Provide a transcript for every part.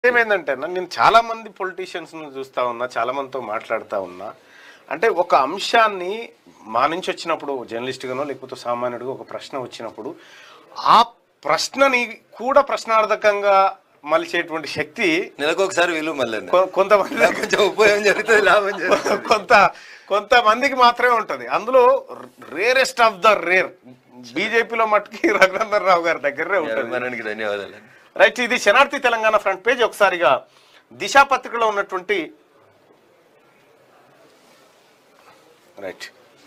ఏమైందంటే అన్న, నేను చాలా మంది పొలిటీషియన్స్ చూస్తా ఉన్నా చాలా మందితో మాట్లాడుతా ఉన్నా అంటే ఒక అంశాన్ని మా నుంచి వచ్చినప్పుడు జర్నలిస్ట్ గానో లేకపోతే సామాన్యుడిగా ఒక ప్రశ్న వచ్చినప్పుడు ఆ ప్రశ్నని కూడా ప్రశ్నార్థకంగా మలిచేటువంటి శక్తి నెలకు ఒకసారి విలువ మళ్ళీ కొ- కొంతమంది కొంచెం ఉపయోగం జరుగుతుంది లాభం జరుగుతుంది కొంత కొంతమందికి మాత్రమే ఉంటది అందులో రేరెస్ట్ ఆఫ్ ద రేర్ బీజేపీలో మట్టుకి రఘునందన్ రావు గారి దగ్గరే ఉంటుంది అభిమానానికి ధన్యవాదాలు రైట్ ఇది శనార్థి తెలంగాణ ఫ్రంట్ పేజ్ ఒకసారిగా దిశ పత్రికలో ఉన్నటువంటి రైట్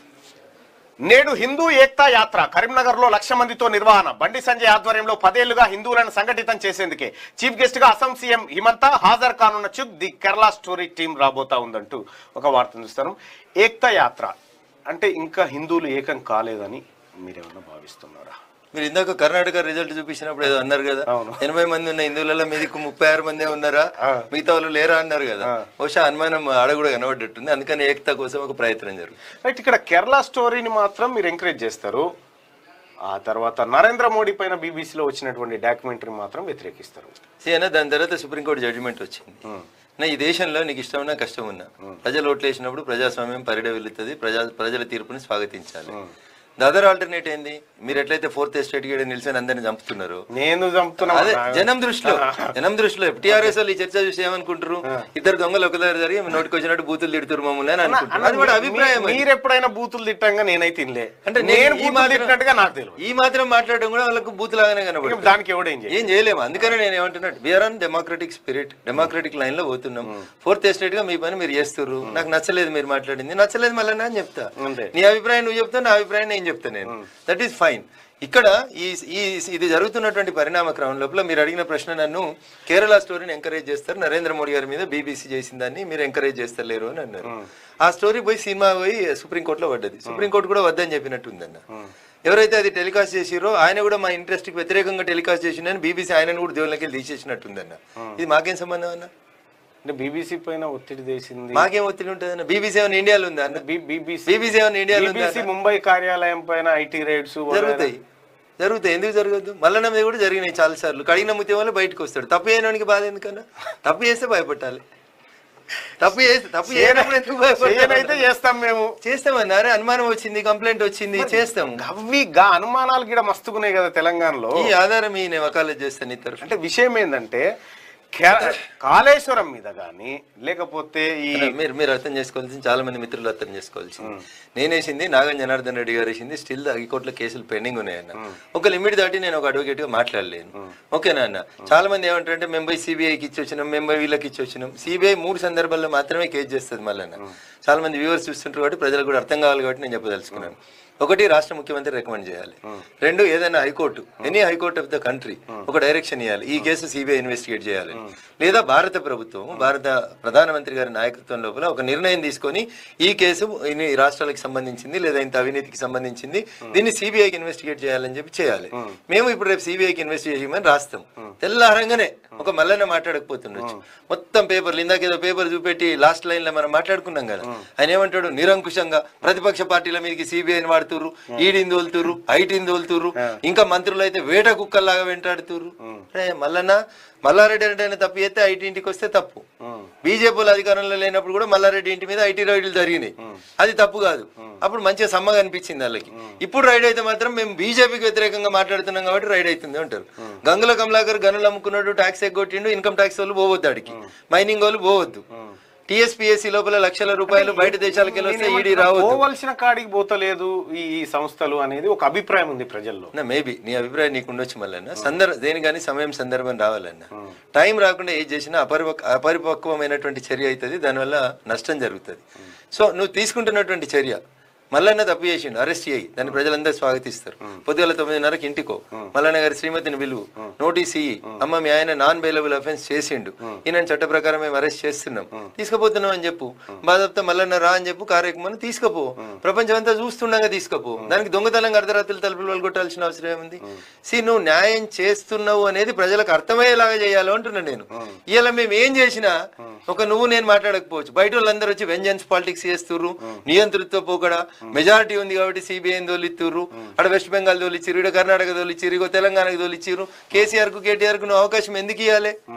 నేడు హిందూ ఏక్తా యాత్ర కరీంనగర్ లో లక్ష మందితో నిర్వహణ బండి సంజయ్ ఆధ్వర్యంలో పదేళ్లుగా హిందువులను సంఘటితం చేసేందుకే చీఫ్ గెస్ట్ గా అసం సీఎం హిమంత హాజరు కానున్న చుక్ ది కేరళ స్టోరీ టీం రాబోతా ఉందంటూ ఒక వార్తను చూస్తాను ఏక్తా యాత్ర అంటే ఇంకా హిందువులు ఏకం కాలేదని మీరేమన్నా భావిస్తున్నారా మీరు ఇందాక కర్ణాటక రిజల్ట్ చూపించినప్పుడు ఏదో అన్నారు కదా అవును. ఎనభై మంది ఉన్న హిందువులలో మీదికి ముప్పై ఆరు మందే ఉన్నారా ఆ. మిగతా వాళ్ళు లేరా అన్నారు కదా బహుశా అనుమానం ఆడ కూడా కనబడ్డట్టుంది అందుకని ఏకత కోసం ఒక ప్రయత్నం జరుగుతుంది రైట్ ఇక్కడ కేరళ స్టోరీని మాత్రం మీరు ఎంకరేజ్ చేస్తారు ఆ తర్వాత నరేంద్ర మోడీ పైన బీబీసీలో వచ్చినటువంటి డాక్యుమెంటరీ మాత్రం వ్యతిరేకిస్తారు సీఎనా దాని తర్వాత సుప్రీంకోర్టు జడ్జిమెంట్ వచ్చింది నా ఈ దేశంలో నీకు ఇష్టం ఉన్నా కష్టం ఉన్నా ప్రజలు ఓట్లు వేసినప్పుడు ప్రజాస్వామ్యం పరిడ వెళ్తుంది ప్రజా ప్రజల తీర్పుని స్వాగతించాలి ద అదర్ ఆల్టర్నేట్ ఏంది మీరు ఎట్లయితే ఫోర్త్ ఎస్టేట్ గడ నిలిచిన అందరిని చంపుతున్నారు నేను చంపుతున్నా అదే జనం దృష్టిలో జనం దృష్టిలో టీఆర్ఎస్ వాళ్ళు ఈ చర్చ చూసి ఏమనుకుంటారు ఇద్దరు దొంగలు ఒకదారి జరిగి నోటికి వచ్చినట్టు బూతులు తిడుతురు మమ్మల్ని అని అనుకుంటారు అది కూడా అభిప్రాయం అది. మీరు ఎప్పుడైనా బూతులు తిట్టంగా నేనైతే తినలే అంటే నేను నేను ఈ బూతులు మాత్రం- తిట్టినట్టుగా నాకు తెలియదు ఈ మాత్రం మాట్లాడడం కూడా వాళ్ళకు బూత్ లాగానే కనబడుతుంది దానికి ఎవడేం చేయాలి ఏం చేయలేము అందుకనే నేను ఏమంటున్నా BR on democratic spirit democratic line లో పోతున్నాం ఫోర్త్ ఎస్టేట్ గా మీ పని మీరు చేస్తుర్రు నాకు నచ్చలేదు మీరు మాట్లాడింది నచ్చలేదు మళ్ళీ అని చెప్తా అంతే. నీ అభిప్రాయం నువ్వు చెప్తావు నా అభిప్రాయం నేను చెప్తా నేను దట్ ఈస్ ఫైన్ ఇక్కడ ఈ ఈ ఇది జరుగుతున్నటువంటి పరిణామ క్రమం లోపల మీరు అడిగిన ప్రశ్న నన్ను కేరళ స్టోరీని ఎంకరేజ్ చేస్తారు నరేంద్ర మోడీ గారి మీద బీబీసీ చేసిన దాన్ని మీరు ఎంకరేజ్ చేస్తలేరు అని అన్నారు ఆ స్టోరీ పోయి సినిమా పోయి సుప్రీంకోర్టులో పడ్డది సుప్రీంకోర్టు కూడా వద్దని చెప్పినట్టు ఉందన్న ఎవరైతే అది టెలికాస్ట్ చేసిరో ఆయన కూడా మా ఇంట్రెస్ట్ కి వ్యతిరేకంగా టెలికాస్ట్ చేసిండని బీబీసీ ఆయనను కూడా దేవుళ్ళకి తీసేసినట్టుందన్న ఇది మాకేం సంబంధం అన్న అంటే బీబీసీ పైన ఒత్తిడి చేసింది మాకేం ఒత్తిడి ఉంటుంది అన్న బీబీసీ ఏమైనా ఇండియాలో ఉందా అన్న బీబీసీ బీబీసీ ఏమైనా ఇండియాలో ఉందా బీబీసీ ముంబై కార్యాలయం పైన ఐటీ రైడ్స్ జరుగుతాయి జరుగుతాయి ఎందుకు జరగదు మల్లన్న మీద కూడా జరిగినాయి చాలా సార్లు కడిగిన ముత్యం వల్ల బయటకు వస్తాడు తప్పు చేయడానికి బాధ ఎందుకన్నా తప్పు చేస్తే భయపట్టాలి తప్పు చేస్తే తప్పు చేయనప్పుడు ఎందుకు భయపడాలి? అయితే చేస్తాం మేము చేస్తామన్నా అరే అనుమానం వచ్చింది కంప్లైంట్ వచ్చింది చేస్తాం అవి గా అనుమానాలు గిడ మస్తుకున్నాయి కదా తెలంగాణలో ఈ ఆధారం ఈ నేను వకాలత్ చేస్తాను నీ తరఫున అంటే విషయం ఏంటంటే కే- కాళేశ్వరం మీద గాని లేకపోతే ఈ మీరు మీరు అర్థం చేసుకోవాల్సింది చాలా మంది మిత్రులు అర్థం చేసుకోవాల్సింది నేనేసింది నాగం జనార్దన్ రెడ్డి గారు వేసింది స్టిల్ హైకోర్టులో కేసులు పెండింగ్ ఉన్నాయన్న ఒక లిమిట్ దాటి నేను ఒక అడ్వకేట్ గా మాట్లాడలేను ఓకేనా అన్న చాలా మంది ఏమంటారంటే మేము పోయి సిబిఐకి ఇచ్చి వచ్చినాం మేము పోయి వీళ్ళకి ఇచ్చి వచ్చినాం సిబిఐ మూడు సందర్భాల్లో మాత్రమే కేసు చేస్తుంది మళ్ళీ చాలా మంది వ్యూవర్స్ చూస్తుంటారు కాబట్టి ప్రజలకు కూడా అర్థం కావాలి కాబట్టి నేను చెప్పదలుచుకున్నాను ఒకటి రాష్ట్ర ముఖ్యమంత్రి రికమెండ్ చేయాలి రెండు ఏదైనా high court any high court of the country ఒక డైరెక్షన్ ఇవ్వాలి ఈ కేసు సిబిఐ ఇన్వెస్టిగేట్ చేయాలి లేదా భారత ప్రభుత్వం భారత ప్రధానమంత్రి గారి నాయకత్వం లోపల ఒక నిర్ణయం తీసుకొని ఈ కేసు ఇన్ని రాష్ట్రాలకు సంబంధించింది లేదా ఇంత అవినీతికి సంబంధించింది దీన్ని సిబిఐకి ఇన్వెస్టిగేట్ చేయాలని చెప్పి చేయాలి మేము ఇప్పుడు రేపు సిబిఐకి ఇన్వెస్టిగేట్ చేయమని రాస్తాం తెల్లారంగానే ఒక మల్లన్న మాట్లాడకపోతుండొచ్చు మొత్తం పేపర్లు ఇందాక ఏదో పేపర్ చూపెట్టి లాస్ట్ లైన్ లో మనం మాట్లాడుకున్నాం కదా ఆయన ఏమంటాడు నిరంకుశంగా ప్రతిపక్ష పార్టీల మీదకి సిబిఐని వాడుతుర్రు ఈడీని తోలుతుర్రు ఐటీని తోలుతుర్రు ఇంకా మంత్రులు అయితే వేట కుక్కల్లాగా వెంటాడుతుర్రు రే మల్లన్న మల్లారెడ్డి అంటే ఆయన తప్పు చేస్తే ఐటీ ఇంటికి వస్తే తప్పు బీజేపీలు అధికారంలో లేనప్పుడు కూడా మల్లారెడ్డి ఇంటి మీద ఐటీ రైడ్లు జరిగినాయి అది తప్పు కాదు అప్పుడు మంచిగా సమ్మగా అనిపించింది వాళ్ళకి ఇప్పుడు రైడ్ అయితే మాత్రం మేము బీజేపీకి వ్యతిరేకంగా మాట్లాడుతున్నాం కాబట్టి రైడ్ అవుతుంది అంటారు గంగుల కమలాకర్ గనులు అమ్ముకున్నాడు ట్యాక్స్ ఎగ్గొట్టిండు ఇన్కమ్ ట్యాక్స్ వాళ్ళు పోవద్దు ఆడికి మైనింగ్ వాళ్ళు పోవద్దు టిఎస్పిఎస్సి లోపల లక్షల రూపాయలు బయట దేశాలకు వెళ్ళి వస్తే ఈడీ రావద్దు పోవలసిన కాడికి పోతలేదు ఈ ఈ సంస్థలు అనేది ఒక అభిప్రాయం ఉంది ప్రజల్లో నా మేబీ నీ అభిప్రాయం నీకు ఉండొచ్చు మళ్ళీ సందర్భ దేని కానీ సమయం సందర్భం రావాలన్న టైం రాకుండా ఏది చేసినా అపరిపక్ అపరిపక్వమైనటువంటి చర్య అవుతుంది దానివల్ల నష్టం జరుగుతుంది సో నువ్వు తీసుకుంటున్నటువంటి చర్య మల్లన్న తప్పు చేసిండు అరెస్ట్ చేయి దాన్ని ప్రజలందరూ స్వాగతిస్తారు పొద్దుగల తొమ్మిదిన్నరకు ఇంటికో మల్లన్న గారి శ్రీమతిని పిలువు నోటీస్ ఇయ్యి అమ్మ మీ ఆయన నాన్ బెయిలబుల్ అఫెన్స్ చేసిండు ఈయన చట్ట ప్రకారం మేము అరెస్ట్ చేస్తున్నాం తీసుకుపోతున్నాం అని చెప్పు బాధప్త మల్లన్న రా అని చెప్పు కార్యక్రమం తీసుకపో ప్రపంచం అంతా చూస్తుండగా తీసుకపో దానికి దొంగతనంగా అర్ధరాత్రులు తలుపులు వాళ్ళు కొట్టాల్సిన అవసరం ఏముంది సి నువ్వు న్యాయం చేస్తున్నావు అనేది ప్రజలకు అర్థమయ్యేలాగా చేయాలి అంటున్నా నేను ఇలా మేము ఏం చేసినా ఒక నువ్వు నేను మాట్లాడకపోవచ్చు బయట వాళ్ళందరూ వచ్చి వెంజన్స్ పాలిటిక్స్ చేస్తుర్రు నియంతృత్వ పోకడ మెజారిటీ ఉంది కాబట్టి సిబిఐని తోలిత్తుర్రు అక్కడ వెస్ట్ బెంగాల్ తోలిచ్చిర్రు ఇక్కడ కర్ణాటక తోలిచ్చిర్రు ఇగో తెలంగాణకు తోలిచ్చిర్రు కేసీఆర్ కు కేటీఆర్ కు నువ్వు అవకాశం ఎందుకు ఇవ్వాలి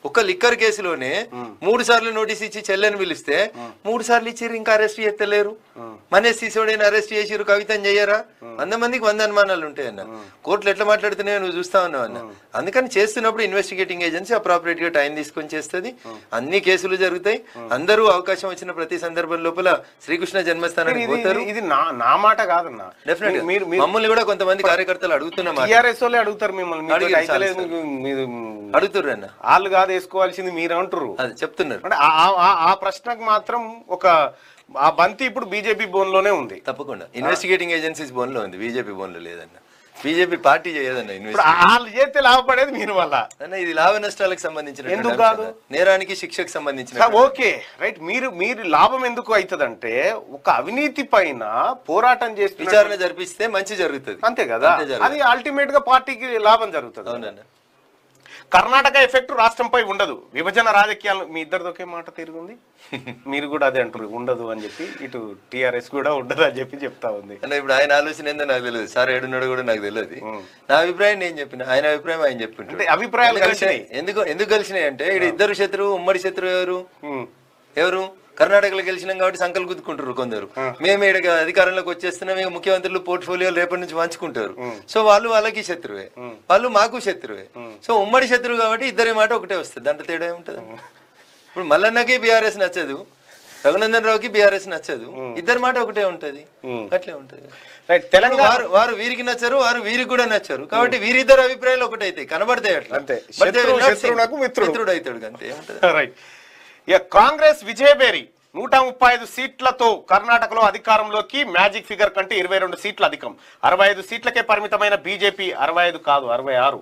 ఒక లిక్కర్ కేసులోనే మూడు సార్లు నోటీస్ ఇచ్చి చెల్లెని పిలిస్తే మూడు సార్లు ఇచ్చిర్రు ఇంకా అరెస్ట్ చేస్తలేరు మనీష్ సిసోడిని అరెస్ట్ చేసిర్రు కవితని చెయ్యరా వంద మందికి వంద అనుమానాలు ఉంటాయన్న కోర్టులు ఎట్లా మాట్లాడుతున్నాయో నువ్వు చూస్తా ఉన్నావు అన్న అందుకని చేస్తున్నప్పుడు ఇన్వెస్టిగేటింగ్ ఏజెన్సీ అప్రాపరియేట్ గా టైం తీసుకొని చేస్తుంది అన్ని కేసులు జరుగుతాయి అందరూ అవకాశం వచ్చిన ప్రతి సందర్భం లోపల శ్రీకృష్ణ జన్మస్థానానికి ఇది- పోతారు ఇది- ఇది నా నా మాట కాదన్నా డెఫినెట్ మీరు మీరు మమ్మల్ని కూడా కొంతమంది కార్యకర్తలు అడుగుతున్నమాట టీఆర్ఎస్ వాళ్ళే అడుగుతారు మిమ్మల్ని మీతో అడిగారు అయితే లేదు, మీకు- మీరు అడుగుతుర్రు అన్న వాళ్ళు కాదు వేసుకోవాల్సింది మీరు అంటారు అది చెప్తున్నారు అంటే ఆ- ఆ- ఆ- ఆ ప్రశ్నకు మాత్రం ఒక ఆ బంతి ఇప్పుడు బీజేపీ బోన్ లోనే ఉంది తప్పకుండా ఇన్వెస్టిగేటింగ్ ఏజెన్సీస్ బోన్ లో ఉంది బీజేపీ బోన్ లో లేదన్న బీజేపీ పార్టీ చేయదన్న ఇప్పుడు ఇన్వెస్ట్ ఆ- వాళ్ళు చేస్తే లాభపడేది మీరు వల్ల అన్న ఇది లాభ నష్టాలకు సంబంధించిన ఎందుకు కాదు? నేరానికి శిక్షకు సంబంధించిన సార్, ఓకే రైట్ మీరు మీరు లాభం ఎందుకు అవుతుందంటే ఒక అవినీతి పైన పోరాటం చేస్తున్న విచారణ జరిపిస్తే మంచి జరుగుతుంది అంతే కదా అంతే జరుగుతుంది. అది అల్టిమేట్ గా పార్టీకి లాభం జరుగుతుంది అవునన్న కర్ణాటక ఎఫెక్ట్ రాష్ట్రంపై ఉండదు విభజన రాజకీయాలు మీ ఇద్దరిది ఒకే మాట తిరుగుంది మీరు కూడా అదే అంటారు ఉండదు అని చెప్పి ఇటు టిఆర్ఎస్ కూడా ఉండదు అని చెప్పి చెప్తా ఉంది అన్న ఇప్పుడు ఆయన ఆలోచన ఏందో నాకు తెలియదు సార్ ఏడున్నాడు కూడా నాకు తెలియదు నా అభిప్రాయం నేను చెప్పిన ఆయన అభిప్రాయం ఆయన చెప్పింటాడు అంటే అభిప్రాయాలు ఎందుకంటే- కలిసినాయి. ఎందుకు ఎందుకు కలిసినాయి అంటే ఇక్కడ ఇద్దరు శత్రువు ఉమ్మడి శత్రువు ఎవరు ఉమ్. ఎవరు కర్ణాటకలో గెలిచినాం కాబట్టి సంకల్ గుద్దుకుంటారు కొందరు మేము ఇక్కడ అధికారంలోకి వచ్చేస్తున్నాం ఇక ముఖ్యమంత్రులు పోర్ట్ఫోలియోలు రేపటి నుంచి పంచుకుంటారు సో వాళ్ళు వాళ్ళకి శత్రువే వాళ్ళు మాకు శత్రువే సో ఉమ్మడి శత్రువు కాబట్టి ఇద్దరి మాట ఒకటే వస్తుంది దాంట్లో తేడా ఏముంటది ఇప్పుడు మల్లన్నకి బీఆర్ఎస్ నచ్చదు రఘునందన్ రావుకి బీఆర్ఎస్ నచ్చదు ఇద్దరి మాట ఒకటే ఉంటది అట్లే ఉంటది రైట్ తెలంగాణ వారు వారు వీరికి నచ్చరు వారు వీరికి కూడా నచ్చరు కాబట్టి వీరిద్దరు అభిప్రాయాలు ఒకటైతే కనబడతాయి అట్లా అంతే. But they will శత్రువు not శత్రువునకు sing. మిత్రుడు. మిత్రుడు అవుతాడు అంతే ఏముంటది రైట్ ఇక కాంగ్రెస్ విజయబేరి నూట ముప్పై ఐదు సీట్లతో కర్ణాటకలో అధికారంలోకి మ్యాజిక్ ఫిగర్ కంటే ఇరవై రెండు సీట్లు అధికం అరవై ఐదు సీట్లకే పరిమితమైన బీజేపీ అరవై ఐదు కాదు అరవై ఆరు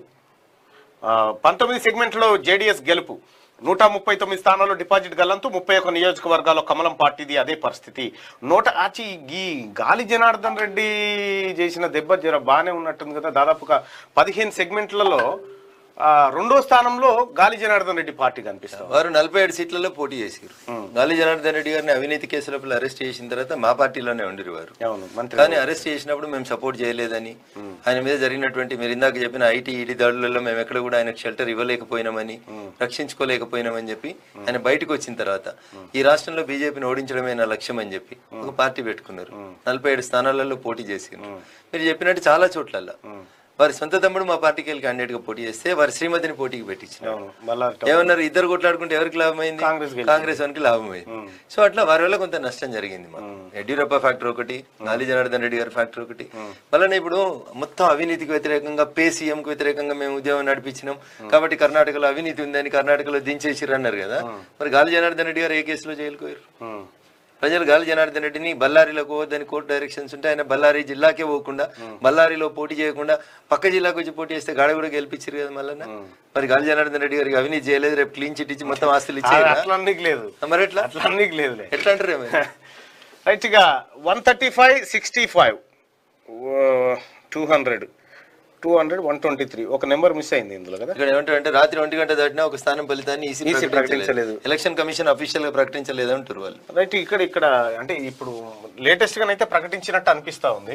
ఆ, పంతొమ్మిది సెగ్మెంట్లో జేడీఎస్ గెలుపు నూట ముప్పై తొమ్మిది స్థానాల్లో డిపాజిట్ గల్లంతు ముప్పై ఒక్క నియోజకవర్గాల్లో కమలం పార్టీది అదే పరిస్థితి నూట ఆచి ఈ గాలి జనార్దన్ రెడ్డి చేసిన దెబ్బ జర బాగానే ఉన్నట్టుంది కదా దాదాపుగా పదిహేను సెగ్మెంట్లలో ఆ, రెండో స్థానంలో గాలి జనార్దన్ రెడ్డి పార్టీ కనిపిస్తుంది వారు నలభై ఏడు సీట్లలో పోటీ చేశారు గాలి జనార్దన్ రెడ్డి గారిని అవినీతి కేసులో అరెస్ట్ చేసిన తర్వాత మా పార్టీలోనే ఉండిరు వారు అవును మంత్రి కానీ అరెస్ట్ చేసినప్పుడు మేము సపోర్ట్ చేయలేదని ఆయన మీద జరిగినటువంటి మీరు ఇందాక చెప్పిన ఐటీ ఈడీ దాడులలో మేము ఎక్కడ కూడా ఆయనకు షెల్టర్ ఇవ్వలేకపోయినామని రక్షించుకోలేకపోయినామని చెప్పి ఆయన బయటకు వచ్చిన తర్వాత ఈ రాష్ట్రంలో బీజేపీని ఓడించడమే నా లక్ష్యం అని చెప్పి ఒక పార్టీ పెట్టుకున్నారు నలభై ఏడు స్థానాలలో పోటీ చేసిండ్రు మీరు చెప్పినట్టు చాలా చోట్లలో వారి సొంత తమ్ముడు మా పార్టీకి వెళ్ళి క్యాండిడేట్ గా పోటీ చేస్తే వారి శ్రీమతిని పోటీకి పెట్టించిన అవును బల్లారి ఏమన్నారు ఇద్దరు కొట్లాడుకుంటే ఎవరికి లాభమైంది కాంగ్రెస్ గెలిచింది. కాంగ్రెస్ వానికి లాభమైంది సో అట్లా వారి వల్ల కొంత నష్టం జరిగింది మాకు యడ్యూరప్ప ఫ్యాక్టర్ ఒకటి నాలి జనార్దన్ రెడ్డి గారి ఫ్యాక్టర్ ఒకటి వలన ఇప్పుడు మొత్తం అవినీతికి వ్యతిరేకంగా పే సీఎం కు వ్యతిరేకంగా మేము ఉద్యమం నడిపించినాం కాబట్టి కర్ణాటకలో అవినీతి ఉందని కర్ణాటకలో దించేసిర్రు అన్నారు కదా మరి గాలి జనార్దన్ రెడ్డి గారు ఏ కేసులో జైలుకు పోయారు ఉమ్. ప్రజలు గాలి జనార్దన్ రెడ్డిని బళ్ళారిలో పోవద్దని కోర్టు డైరెక్షన్స్ ఉంటే ఆయన బళ్ళారి జిల్లాకే పోకుండా బళ్ళారిలో పోటీ చేయకుండా పక్క జిల్లాకు వచ్చి పోటీ చేస్తే గాడ కూడా గెలిపించారు కదా మళ్ళీ మరి గాలి జనార్దన్ రెడ్డి గారికి అవినీతి చేయలేదు రేపు క్లీన్ చిట్ ఇచ్చి మొత్తం ఆస్తులు ఇచ్చారు అట్లా అన్నికి లేదు మరి ఎట్లా అట్లా అన్నికి లేదులే ఎట్లా అంటారు ఏమో? రైట్ ఇక one thirty five sixty five two hundred two hundred one twenty three ఒక నెంబర్ మిస్ అయింది ఇందులో కదా ఇక్కడ ఏమంటారు అంటే రాత్రి ఒంటి గంట దాటినా ఒక స్థానం ఫలితాన్ని ఈసీ EC ప్రకటించలేదు. ప్రకటించలేదు ఎలక్షన్ కమిషన్ అఫీషియల్ గా ప్రకటించలేదు అంటారు వాళ్ళు రైట్ ఇక్కడ ఇక్కడ అంటే ఇప్పుడు లేటెస్ట్ గా అయితే ప్రకటించినట్టు అనిపిస్తా ఉంది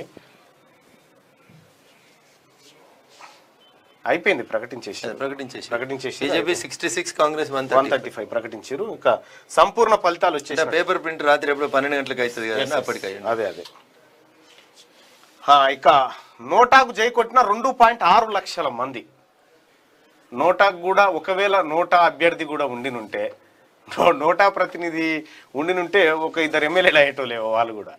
అయిపోయింది ప్రకటించేసి ప్రకటించేసి ప్రకటించేసి BJP sixty six Congress one one thirty five ప్రకటించారు ఇంకా సంపూర్ణ ఫలితాలు వచ్చేసి పేపర్ ప్రింట్ రాత్రి ఎప్పుడు పన్నెండు గంటలకు అవుతుంది కదా అప్పటికి అయ్యింది. అదే అదే హా, ఇక నోటాకు జై కొట్టిన రెండు పాయింట్ ఆరు లక్షల మంది నోటాకు కూడా ఒకవేళ నోటా అభ్యర్థి కూడా ఉండినుంటే నో- నోటా ప్రతినిధి ఉండినుంటే ఒక ఇద్దరు ఎమ్మెల్యేలు అయ్యేటోలేవో వాళ్ళు కూడా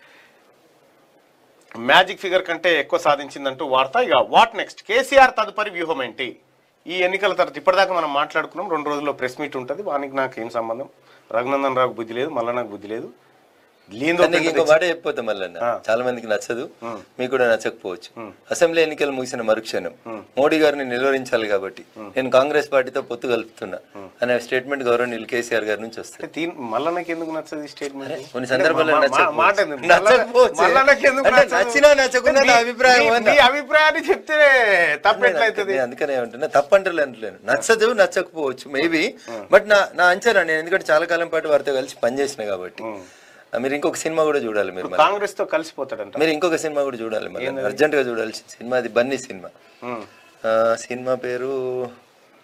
మ్యాజిక్ ఫిగర్ కంటే ఎక్కువ సాధించిందంటూ వార్త ఇక వాట్ నెక్స్ట్ కేసీఆర్ తదుపరి వ్యూహం ఏంటి ఈ ఎన్నికల తర్వాత ఇప్పటిదాకా మనం మాట్లాడుకున్నాం రెండు రోజుల్లో ప్రెస్ మీట్ ఉంటుంది వానికి నాకు ఏం సంబంధం రఘునందన్ రావుకు బుద్ధి లేదు మళ్ళీ నాకు బుద్ధి లేదు లేదో కానీ నీకు ఇంకో మాట చెప్పిపోతాం మళ్ళీ చాలా మందికి నచ్చదు మీకు కూడా నచ్చకపోవచ్చు అసెంబ్లీ ఎన్నికలు ముగిసిన మరుక్షణం మోడీ గారిని నిలువరించాలి కాబట్టి నేను కాంగ్రెస్ పార్టీతో పొత్తు కలుపుతున్నా అనే స్టేట్మెంట్ గౌరవనీయులు కేసీఆర్ గారి నుంచి వస్తుంది అంటే దీని మళ్ళా నాకు ఎందుకు నచ్చదు ఈ స్టేట్మెంట్ కొన్ని సందర్భాల్లో మా- మా- నచ్చకపోవచ్చు. మాట ఎందుకు? నచ్చకపోవచ్చు. మళ్ళా నాకు ఎందుకు అంటే నచ్చదు? నచ్చినా నచ్చకున్నా నా మీ- అభిప్రాయం మీ- అన్నా. మీ అభిప్రాయాన్ని చెప్తే తప్పెట్లయితుంది నేను అందుకనే ఏమంటున్నా తప్పంటలే అంటలేను నచ్చదు నచ్చకపోవచ్చు మేబీ బట్ నా నా అంచనా నేను ఎందుకంటే చాలా కాలం పాటు వారితో కలిసి పనిచేసిన కాబట్టి ఆ, మీరు ఇంకొక సినిమా కూడా చూడాలి మీరు మరి. కాంగ్రెస్ తో కలిసిపోతాడంట మీరు ఇంకొక సినిమా కూడా చూడాలి మరి అర్జెంట్ గా చూడాల్సిన సినిమా అది బన్నీ సినిమా ఉమ్. ఆ, సినిమా పేరు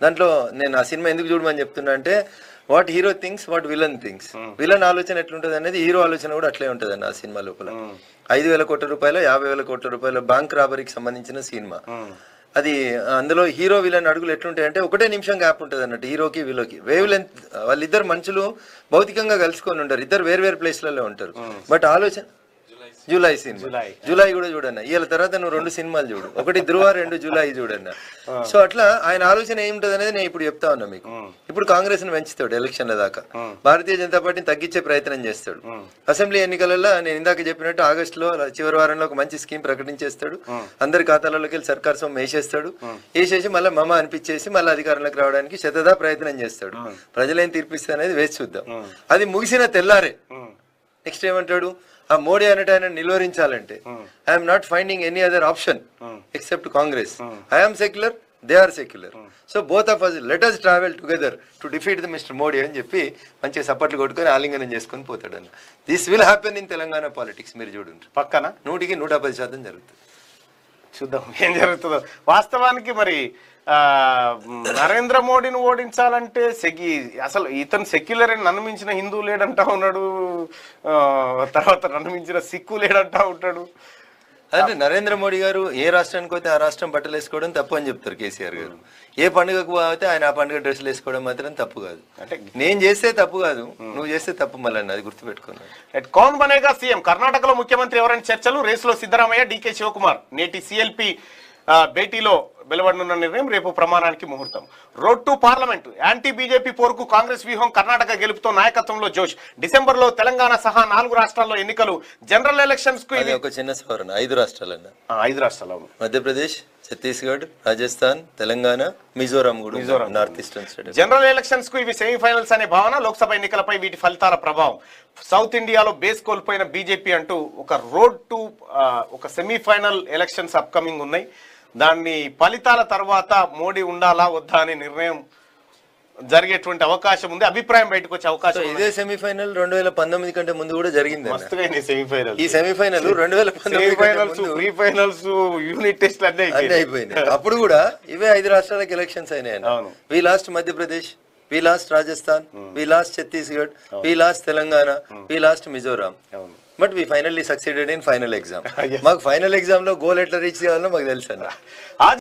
దాంట్లో నేను ఆ సినిమా ఎందుకు చూడమని చెప్తున్నా అంటే what hero things what villain things villain ఆలోచన ఎట్లుంటది అనేది హీరో ఆలోచన కూడా అట్లే ఉంటది అన్న ఆ సినిమా లోపల ఐదు వేల కోట్ల రూపాయలు యాభై వేల కోట్ల రూపాయల బ్యాంక్ రాబరీకి సంబంధించిన సినిమా అది అందులో హీరో విలన్ అడుగులు ఎట్లుంటాయి అంటే ఒకటే నిమిషం గ్యాప్ ఉంటుంది అన్నట్టు హీరోకి విలోకి వేవ్ లెంత్ వాళ్ళిద్దరు మనుషులు భౌతికంగా కలుసుకొని ఉంటారు ఇద్దరు వేరు వేరు ప్లేస్లలో ఉంటారు బట్ ఆలోచన జూలై సినిమా జూలై. జూలై కూడా చూడన్న ఇవాళ తర్వాత నువ్వు రెండు సినిమాలు చూడు ఒకటి ధృవ రెండు జూలై చూడన్న సో అట్లా ఆయన ఆలోచన ఏముంటది అనేది నేను ఇప్పుడు చెప్తా ఉన్నా మీకు ఇప్పుడు కాంగ్రెస్ ని పెంచుతాడు ఎలక్షన్ల దాకా భారతీయ జనతా పార్టీని తగ్గించే ప్రయత్నం చేస్తాడు అసెంబ్లీ ఎన్నికలలో నేను ఇందాక చెప్పినట్టు ఆగస్ట్ లో చివరి వారంలో ఒక మంచి స్కీమ్ ప్రకటించేస్తాడు అందరి ఖాతాలలోకి వెళ్ళి సర్కార్ సొమ్ము వేసేస్తాడు వేసేసి మళ్ళీ మమ అనిపించేసి మళ్ళీ అధికారంలోకి రావడానికి శతదా ప్రయత్నం చేస్తాడు ప్రజలేం తీర్పిస్తే అనేది వేసి చూద్దాం అది ముగిసిన తెల్లారే నెక్స్ట్ ఏమంటాడు ఆ మోడీ అనేట ఆయన నిలువరించాలంటే I'm not finding any other option except Congress I'm secular they are secular so both of us let us travel together to defeat the mister Modi అని చెప్పి మంచిగా సపోర్ట్లు కొట్టుకొని ఆలింగనం చేసుకొని పోతాడు అన్న this will happen in Telangana politics మీరు చూడండి పక్కన నూటికి నూట పది శాతం జరుగుతుంది చూద్దాం ఏం జరుగుతుందో వాస్తవానికి మరి ఆ, మ్, నరేంద్ర మోడీని ఓడించాలంటే సెగి అసలు ఇతను సెక్యులర్ అని నన్ను మించిన హిందూ లేడంటా ఉన్నాడు ఆ, తర్వాత నన్ను మించిన సిక్కు లేడంటా ఉంటాడు అంటే నరేంద్ర మోడీ గారు ఏ రాష్ట్రానికి పోతే ఆ రాష్ట్రం బట్టలు వేసుకోవడం తప్పు అని చెప్తారు కేసీఆర్ గారు ఏ పండుగకు పోతే ఆయన ఆ పండుగ డ్రెస్సులు వేసుకోవడం మాత్రం తప్పు కాదు అంటే నేను చేస్తే తప్పు కాదు నువ్వు చేస్తే తప్పు మళ్ళీ అది గుర్తుపెట్టుకున్నాను ఎట్ కౌన్ బనేగా సీఎం కర్ణాటకలో ముఖ్యమంత్రి ఎవరైనా చర్చలు రేసులో సిద్ధరామయ్య డీకే శివకుమార్ నేటి సిఎల్పి భేటీలో వెలువడనున్న నిర్ణయం రేపు ప్రమాణానికి ముహూర్తం road to parliament anti BJP పోరుకు కాంగ్రెస్ వ్యూహం కర్ణాటక గెలుపుతో నాయకత్వంలో జోష్ డిసెంబర్ లో తెలంగాణ సహా నాలుగు రాష్ట్రాల్లో ఎన్నికలు జనరల్ ఎలక్షన్స్ కు అది ఇది ఒక చిన్న సవరణ ఐదు రాష్ట్రాలన్న ఆ, ఐదు రాష్ట్రాలు అవును. మధ్యప్రదేశ్ ఛత్తీస్గఢ్ రాజస్థాన్ తెలంగాణ మిజోరాం కూడా north eastern state general elections కు ఇవి సెమీఫైనల్స్ అనే భావన లోక్సభ ఎన్నికలపై వీటి ఫలితాల ప్రభావం సౌత్ ఇండియాలో బేస్ కోల్పోయిన బీజేపీ అంటూ ఒక రోడ్ టు ఆ, ఒక సెమీఫైనల్ ఎలక్షన్స్ అప్కమింగ్ ఉన్నాయి దాన్ని ఫలితాల తర్వాత మోడీ ఉండాలా వద్దా అనే నిర్ణయం జరిగేటువంటి అవకాశం ఉంది అభిప్రాయం బయటకు వచ్చే అవకాశం ఉంది. ఇదే సెమీఫైనల్ రెండు వేల పంతొమ్మిది కంటే ముందు కూడా జరిగింది అన్న. మస్తుగా అయినాయి సెమీఫైనల్ ఈ సెమీఫైనల్ రెండు వేల పంతొమ్మిది కంటే సెమీఫైనల్స్ ముందు ప్రీ ఫైనల్స్ యూనిట్ టెస్ట్లు అన్నీ అన్ని అయిపోయినాయి. అయిపోయినాయి అప్పుడు కూడా ఇవే ఐదు రాష్ట్రాలకు ఎలక్షన్స్ అయినాయి అవును. We lost Madhya Pradesh we lost Rajasthan we lost Chhattisgarh we lost Telangana we lost Mizoram అవును but we finally succeeded in final exam మాకు ఫైనల్ ఎగ్జామ్ లో గోల్ ఎట్లా రీచ్ చేయాలో మాకు తెలుసు అన్న ఆ